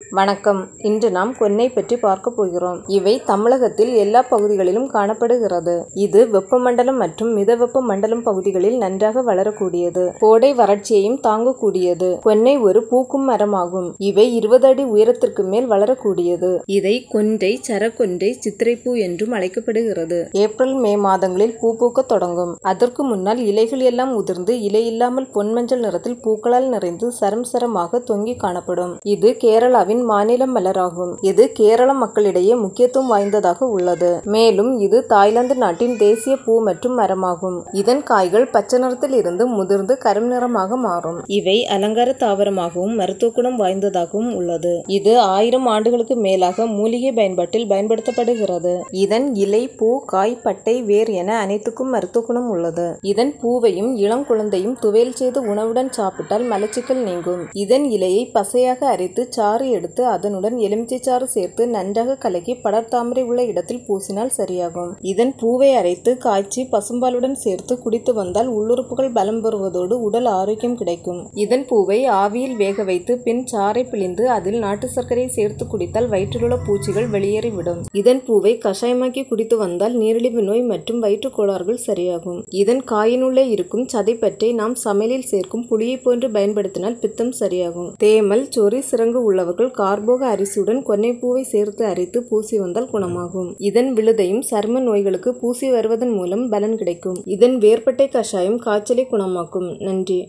வணக்கம் இன்று நாம் கொன்னை பற்றி பார்க்க போகிறோம் இவை தமிழகத்தில் எல்லா பகுதிகளிலும் காணப்படுகிறது இது வெப்பமண்டலம் மற்றும் மித வெப்ப மண்டலம் பகுதிகளில் நன்றாக வளரக்கூடியது கோடை வறட்சியையும் தாங்கக்கூடியது கொன்னை ஒரு பூக்கும் மரமாகும் இவை இருபது அடி உயரத்திற்கு மேல் வளரக்கூடியது இதை கொன்றை சரக்கொன்றை சித்திரைப்பூ என்றும் அழைக்கப்படுகிறது ஏப்ரல் மே மாதங்களில் பூ பூக்க தொடங்கும் அதற்கு முன்னால் இலைகள் எல்லாம் உதிர்ந்து இலை இல்லாமல் பொன்மஞ்சள் நிறத்தில் பூக்களால் நிறைந்து சரம் சரமாக தொங்கி காணப்படும் இது கேரளாவின் மாநில மலராகும் இது கேரள மக்களிடையே முக்கியத்துவம் வாய்ந்ததாக உள்ளது மேலும் இது தாய்லாந்து நாட்டின் தேசிய பூ மற்றும் மரமாகும் இதன் காய்கள் பச்சை நிறத்தில் இருந்து முதிர்ந்து கரும் நிறமாக மாறும் இவை அலங்கார தாவரமாகவும் மருத்துவ குணம் வாய்ந்ததாகவும் உள்ளது இது ஆயிரம் ஆண்டுகளுக்கு மேலாக மூலிகை பயன்பாட்டில் பயன்படுத்தப்படுகிறது இதன் இலை பூ காய் பட்டை வேர் என அனைத்துக்கும் மருத்துவ குணம் உள்ளது இதன் பூவையும் இளம் குழந்தையும் துவையல் செய்து உணவுடன் சாப்பிட்டால் மலச்சிக்கல் நீங்கும் இதன் இலையை பசையாக அரைத்து சாறு எடுத்து அதனுடன் எலுமிச்சை சாறு சேர்த்து நன்றாக கலக்கி படர்தாமரை உள்ள இடத்தில் பூசினால் சரியாகும் இதன் பூவை அரைத்து காய்ச்சி பசும்பாலுடன் சேர்த்து குடித்து வந்தால் உள்ளுறுப்புகள் பலம் பெறுவதோடு உடல் ஆரோக்கியம் கிடைக்கும் இதன் பூவை ஆவியில் வேக வைத்து பின் சாறை பிழிந்து அதில் நாட்டு சர்க்கரை சேர்த்து குடித்தால் வயிற்றிலுள்ள பூச்சிகள் வெளியேறிவிடும் இதன் பூவை கஷாயமாக்கி குடித்து வந்தால் நீரிழிவு நோய் மற்றும் வயிற்றுக் கோளாறுகள் சரியாகும் இதன் காயினுள்ளே இருக்கும் சதைப்பற்றை நாம் சமையலில் சேர்க்கும் புளியை போன்று பயன்படுத்தினால் பித்தம் சரியாகும் தேமல் சொறி சிறங்கு உள்ளவர்கள் கார்போக அரிசியுடன் கொன்னைப்பூவை சேர்த்து அரைத்து பூசி வந்தால் குணமாகும் இதன் விழுதையும் சரும நோய்களுக்கு பூசி வருவதன் மூலம் பலன் கிடைக்கும் இதன் வேர்பட்டை கஷாயம் காய்ச்சலை குணமாக்கும் நன்றி